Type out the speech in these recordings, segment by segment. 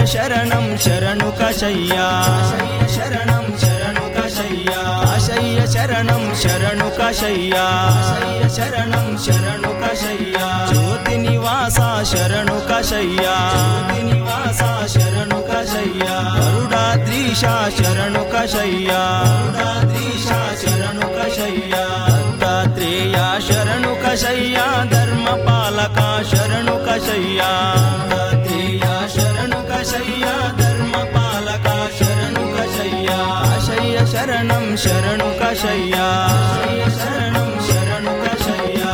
శరణం శరణు కషయ్యా శరణం శరణు కషయ్యా శయ్య శరణం శరణు కషయ్యా శరణం శరణు కషయ్యా జ్యోతి నివాస శరణు కషయ్యా జ్యోతి నివాస శరణు కషయ్యా గరుడాద్రీష శరణు కషయ్యా గరుడాద్రీష శరణు కషయ్యా దత్తాత్రేయ శరణు కషయ్యా ధర్మపాలక శరణు కషయ్యా దత్తాత్రేయ శరణు కషయ్యా ధర్మపాలక శరణు కషయ్యా శయ్య శరణం శరణు కషయ్యా శరణం శరణు కషయ్యా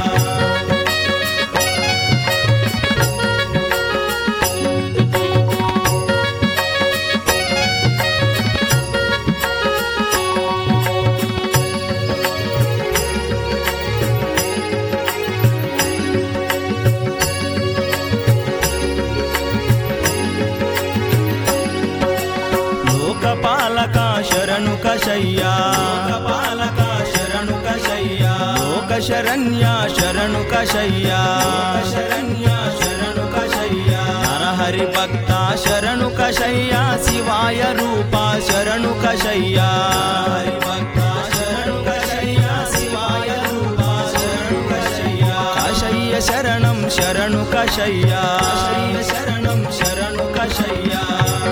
లోకపాలక శరణు కషయ్యా లోకపాలక శరణు కషయ్యా లోక శరణ్య శరణు కషయ్యా శరణ్య శరణు కషయ్యా నరహరి భక్త శరణు కషయ్యా శివాయ రూప శరణు కషయ్యా హరి భక్త శరణు కషయ్యా శివాయ రూప శరణు కషయ్యా కషయ్య శరణం శరణు కషయ్యా శరణం శరణు కషయ్యా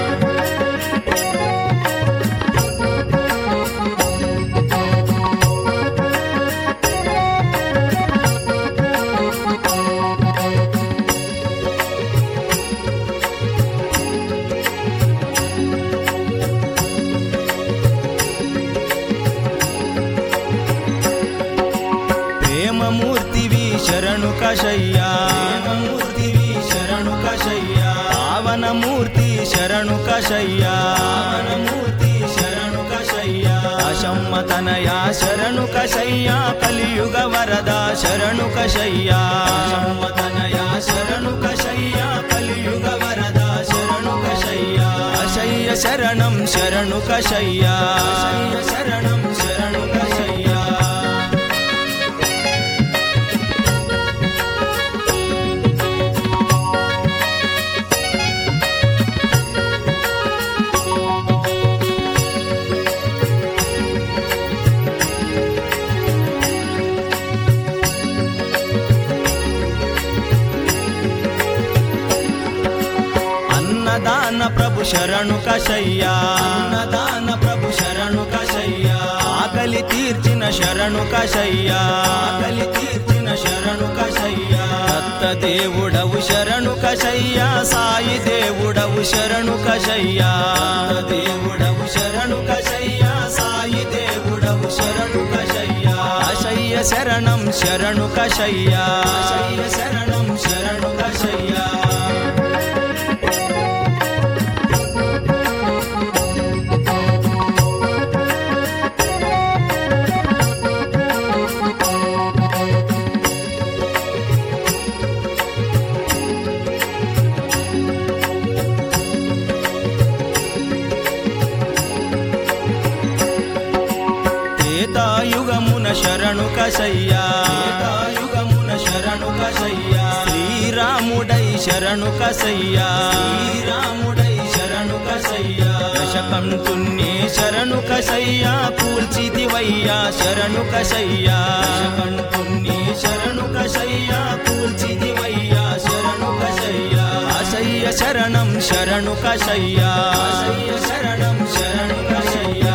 ప్రేమమూర్తివి శరణు కషయ్యా ప్రేమమూర్తివి శరణు కషయ్యా పావనమూర్తి శరణు కషయ్యా పావనమూర్తి శరణు కషయ్యా అసమ్మతనయ శరణు కషయ్యా కలియుగ వరద శరణు కషయ్యా అసమ్మతనయ శరణు కషయ్యా కలియుగ వరద శరణు కషయ్యా అశయ్య శరణం శరణు కషయ్యా శరణం శరణు కషయ్యా అన్నదాన ప్రభు శరణు కషయ్యా అన్నదాన ప్రభు శరణు కషయ్యా ఆకలి తీర్చిన శరణు కషయ్యా ఆకలి తీర్చిన శరణు కషయ్యా దత్త దేవుడవు శరణు కషయ్యా సాయి దేవుడవు శరణు కషయ్యా దేవుడవు శరణు కషయ్యా సాయి దేవుడవు శరణు కషయ్యా అశయ్య శరణం శరణు కషయ్యా అశయ్య శరణం శరణు కషయ్యా త్రేతాయుగమున శరణు కషయ్యా త్రేతాయుగమున శరణు కషయ్యా శ్రీరాముడై శరణు కసయ్యా శ్రీరాముడై శరణు కసయ్యా దశకంఠున్నే శరణు కసయ్యా కూల్చిదివయ్యా శరణు కసయ్యా దశకంఠున్నే శరణు కసయ్యా కూల్చిదివయ్యా శరణు కసయ్యా అసయ్య శరణం శరణు కసయ్యా అసయ్య శరణం శరణు కసయ్యా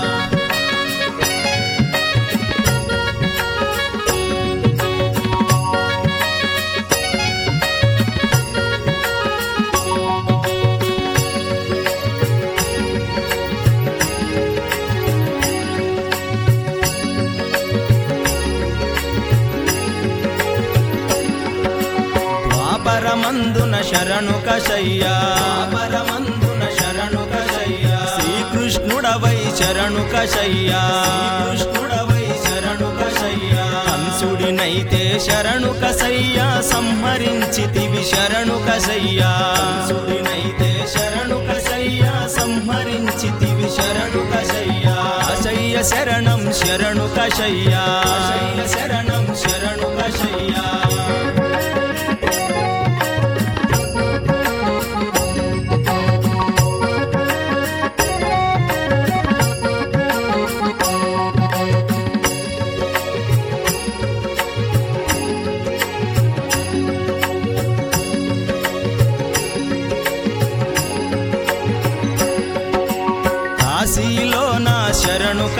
ద్వాపరమందున శరణు కషయ్యా ద్వాపరమందున శరణు కషయ్యా శ్రీకృష్ణుడవై శరణు కషయ్యా శ్రీకృష్ణుడవై శరణు కషయ్యా కంసుడినైతే శరణు కసయ్యా సంహరించితివి శరణు కసయ్యా కంసుడినైతే శరణు కసయ్యా సంహరించితివి శరణు కసయ్యా అసయ్య శరణం శరణు కషయ్యా అసయ్య శరణం శరణు కషయ్యా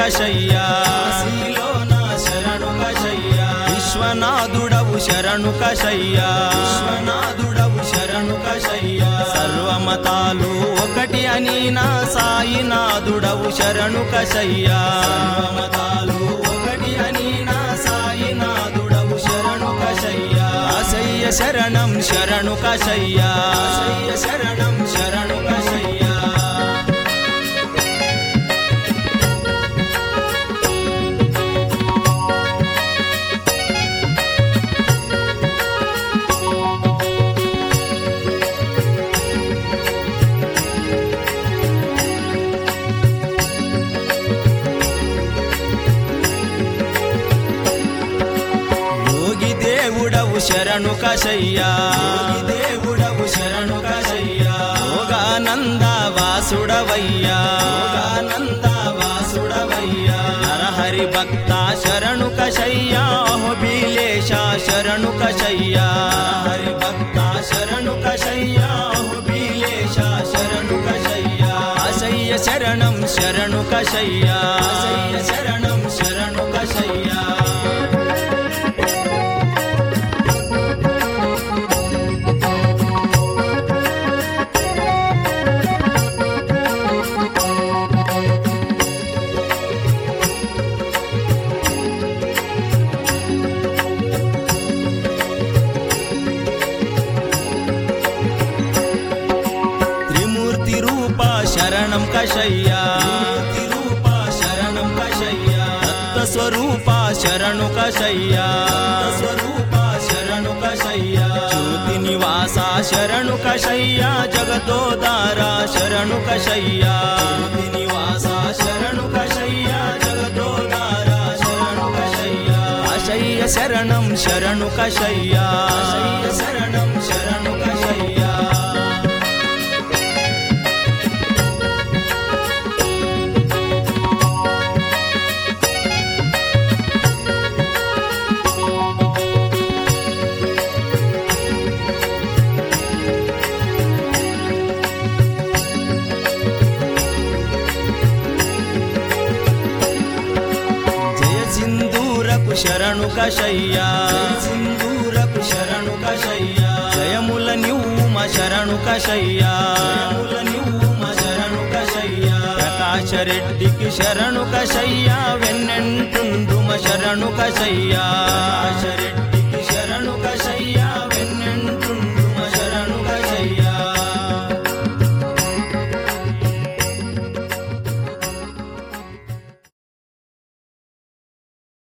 కషయ్యా కాశీలోన శరణు కషయ్యా విశ్వనాథుడవు శరణు కషయ్యా విశ్వనాథుడవు శరణు కషయ్యా సర్వమతాలు ఒకటి అని నా సాయినాథుడవు శరణు కషయ్యా సర్వమతాలు ఒకటి అని నా సాయినాథుడవు శరణు కషయ్యా అసయ్య శరణం శరణు కషయ్యా అసయ్య శరణం శరణు కషయ్యా యోగి దేవుడవు శరణు కషయ్యా యోగి దేవుడవు శరణు కషయ్యా యోగానంద వాసుడవయ్యా యోగానంద వాసుడవయ్యా నరహరి భక్త శరణు కషయ్యా బిలేశ శరణు కషయ్యా హరి భక్త శరణు కషయ్యా బిలేశ శరణు కషయ్యా అసయ్య శరణం శరణు కషయ్యా అసయ్య శరణం శరణు కషయ్యా త్రిమూర్తి రూప శరణం కషయ్యా రూప శరణం కషయ్యా స్వరూప శరణు కషయ్యా స్వరూప శరణు కషయ్యా జ్యోతి నివాస శరణు కషయ్యా జగదోదార శరణు కషయ్యా జ్యోతి నివాస శరణు కషయ్యా జగదోదార శరణు కషయ్యా అశయ్య శరణం శరణు కషయ్యా అశయ్య శరణం శరణు కషయ్యా జయ సింధూరకు శరణు కషయ్యా సింధూరకు శరణు కషయ్యా జయముల నివ్వుమ శరణు కషయ్యా జయముల నివ్వుమ శరణు కషయ్యా ప్రకాశ రెడ్డికి శరణు కషయ్యా వెన్నెంటుందుమ శరణు కషయ్యా ప్రకాశ